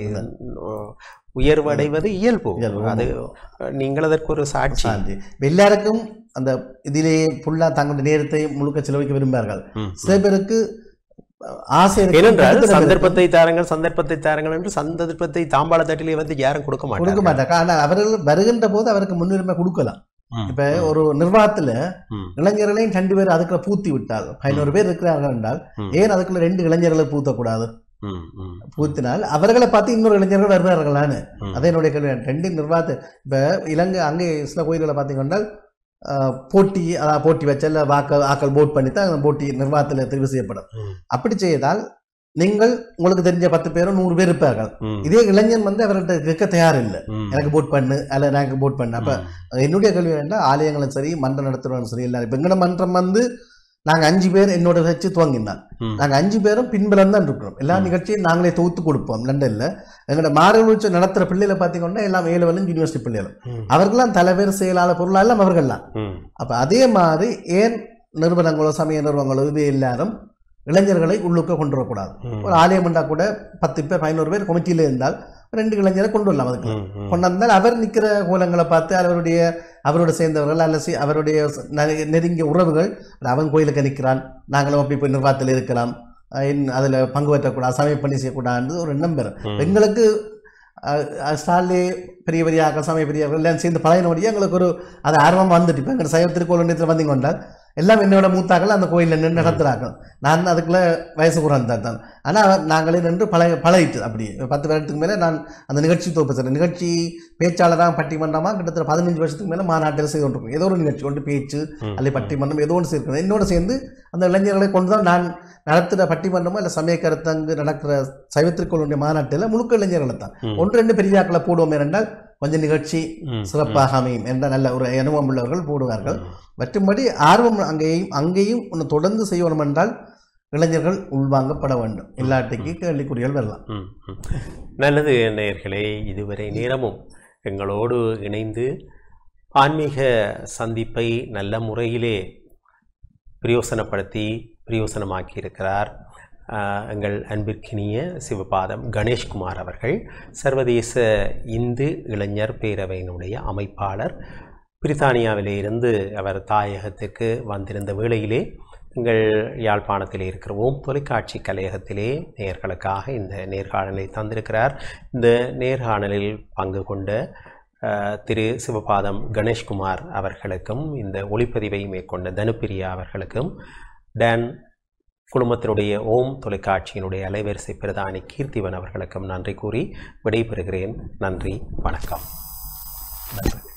அஹ், உயர்வடைவது இயல்பு இயல்பு, அது அஹ், நீங்கள் அதற்கு ஒரு சாட்சி சாந்தி இப்ப எல்லாருக்கும் அந்த இதிலேயே ஃபுல்லாக தங்களுடைய நேரத்தை முழுக்க செலவழிக்க விரும்புவார்கள் ம். சில பேருக்கு அஹ், ஆசை இருக்கும், ஏனென்றால் கருத்து இருக்கும். சந்தர்ப்பத்தை தாருங்கள் சந்தர்ப்பத்தை தாருங்கள் என்று சந்தர்ப்பத்தை தாம்பாள தட்டிலே வந்து யாரும் கொடுக்க கொடுக்க மாட்டாங்க மாட்டாங்க ஆனால் அவர்கள் வருகின்ற போது அவருக்கு முன்னுரிமை கொடுக்கலாம் இப்ப ஒரு நிர்வாகத்துல ம். இளைஞர்களையும் ரெண்டு பேர் அதுக்குள்ள பூத்தி விட்டால் பதினோரு பேர் இருக்கிறார்கள் என்றால் ம். ஏன் அதுக்குள்ள ரெண்டு இளைஞர்களை பூத்தக்கூடாது ம், ம், பூத்தினால் அவர்களை பார்த்து இன்னொரு இளைஞர்கள் வருவார்களான்னு ம். அதே என்னுடைய கேள்வி ரெண்டு நிர்வாகத்தை இப்ப இலங்கை அங்கே சில கோயில்களை பார்த்தீங்கன்னா ஆஹ், போட்டி அதாவது போட்டி வச்சல வாக்கள் ஆக்கள் போட் பண்ணி தான் அந்த போட்டி நிர்வாகத்தில் தெரிவு செய்யப்படும் ம். அப்படி செய்தால் நீங்கள் உங்களுக்கு தெரிஞ்ச பத்து பேரும் நூறு பேர் இருப்பார்கள் ம், இதே இளைஞன் வந்து அவர்கிட்ட இருக்க தயார் இல்லை ம். எனக்கு போட் பண்ணு அல்ல எனக்கு போட் பண்ணு அப்ப என்னுடைய கேள்வி என்ன ஆலயங்களும் சரி மன்றம் நடத்துறவங்களும் சரி எல்லாரும் இப்போ எங்கட மன்றம் வந்து நாங்க அஞ்சு பேர் என்னோட வச்சு துவங்கினான் ம். நாங்க அஞ்சு பேரும் பின்புலம் தான் இருக்கிறோம் எல்லா நிகழ்ச்சியும் நாங்களே தொகுத்து கொடுப்போம் லண்டன்ல எங்களோட மாரல் நடத்துற பிள்ளைகளை பார்த்தீங்கன்னா எல்லாம் ஏழு வலும் யூனிவர்சிட்டி பிள்ளைகள் ம். அவர்கள்லாம் தலைவர் செயலாளர் பொருளாளர் எல்லாம் அவர்கள்லாம் ம். அப்ப அதே மாதிரி ஏன் நிறுவனங்களோ சமய நிறுவனங்களோ இது எல்லாரும் இளைஞர்களை உள்ளுக்க கொண்டு வரக்கூடாது ம். ஒரு ஆலயம் பண்ணா கூட பத்து பேர் பதினோரு பேர் கமிட்டியில இருந்தால் ரெண்டு இளைஞரை கொண்டு வரலாம் அதுக்கு ம், ம். கொண்டாந்தால் அவர் நிற்கிற கோலங்களை பார்த்து அவருடைய அவரோட சேர்ந்தவர்கள் அல்ல சி- அவருடைய நெ- நெருங்கிய உறவுகள் அவன் கோயிலுக்கு நிற்கிறான் நாங்களும் அப்படி போய் நிர்வாகத்தில் இருக்கலாம் அஹ் இன்- அதுல பங்கு பெற்றக்கூடாது சமயம் பண்ணி செய்யக்கூடாதுன்னு ஒரு எண்ணம் பெறும் ம். எங்களுக்கு அஹ், அஹ், ஸ்டாலிலே பெரிய பெரிய ஆக்கள் சமய பெரியவர்கள் எல்லாம் சேர்ந்து பழையனோடைய எங்களுக்கு ஒரு அது ஆர்வம் வந்துட்டு இப்போ எங்கள் சைவ திருக்கோள் வந்தீங்க கொண்டால் எல்லாம் என்னோட மூத்தாக்கள் அந்த கோயிலில் நின்று நடத்துகிறார்கள் நான் அதுக்குள்ள வயசு குறைந்தா தான் ஆனால் நாங்களே நின்று பழைய பழகிட்டு அப்படி பத்து வருடத்துக்கு மேலே நான் அந்த நிகழ்ச்சி தொகுப்பு நிகழ்ச்சி பேச்சாளராக பட்டிமன்றமாக கிட்டத்தட்ட பதினஞ்சு வருஷத்துக்கு மேலே மாநாட்டில் செய்து கொண்டிருக்கோம் ஏதோ ஒரு நிகழ்ச்சி ஒன்று பேச்சு ம். அல்லது பட்டிமன்றம் ஏதோ ஒன்று சேர்க்கணும் என்னோட சேர்ந்து அந்த இளைஞர்களை கொண்டு தான் நான் நடத்துகிற பட்டிமன்றமோ இல்லை சமய கருத்தங்கு நடக்கிற சைவத்திற்குள்ளுடைய மாநாட்டில் முழுக்க இளைஞர்களை தான் ம். ஒன்று ரெண்டு பெரியாக்களை போடுவோம் என்றால் கொஞ்சம் நிகழ்ச்சி ம். சிறப்பாக அமையும் என்ற நல்ல ஒரு அனுபவம் உள்ளவர்கள் போடுவார்கள் மற்றும்படி ஆர்வம் அங்கேயும் அங்கேயும் ஒன்று தொடர்ந்து செய்யணும் என்றால் இளைஞர்கள் உள்வாங்கப்பட வேண்டும் இல்லாட்டிக்கு கேள்விக்குறிகள் வரலாம் ம், ம். நல்லது நேயர்களே இதுவரை நேரமும் எங்களோடு இணைந்து ஆன்மீக சந்திப்பை நல்ல முறையிலே பிரயோசனப்படுத்தி பிரயோசனமாக்கி இருக்கிறார் ஆஹ், எங்கள் அன்பிற்கினிய சிவபாதம் கணேஷ்குமார் அவர்கள் சர்வதேச இந்து இளைஞர் பேரவையினுடைய அமைப்பாளர் பிரித்தானியாவிலே இருந்து அவர் தாயகத்திற்கு வந்திருந்த வேளையிலே எங்கள் யாழ்ப்பாணத்திலே இருக்கிற ஓம் தொலைக்காட்சி கலையகத்திலே நேர்களுக்காக இந்த நேர்காணலை தந்திருக்கிறார் இந்த நேர்காணலில் பங்கு கொண்ட அஹ், திரு சிவபாதம் கணேஷ்குமார் அவர்களுக்கும் இந்த ஒளிப்பதிவை மேற்கொண்ட தனுப்பிரியா அவர்களுக்கும் டான் குழுமத்தினுடைய ஓம் தொலைக்காட்சியினுடைய அலைவரிசை பிரதானி கீர்த்திவன் அவர்களுக்கும் நன்றி கூறி விடைபெறுகிறேன் நன்றி வணக்கம்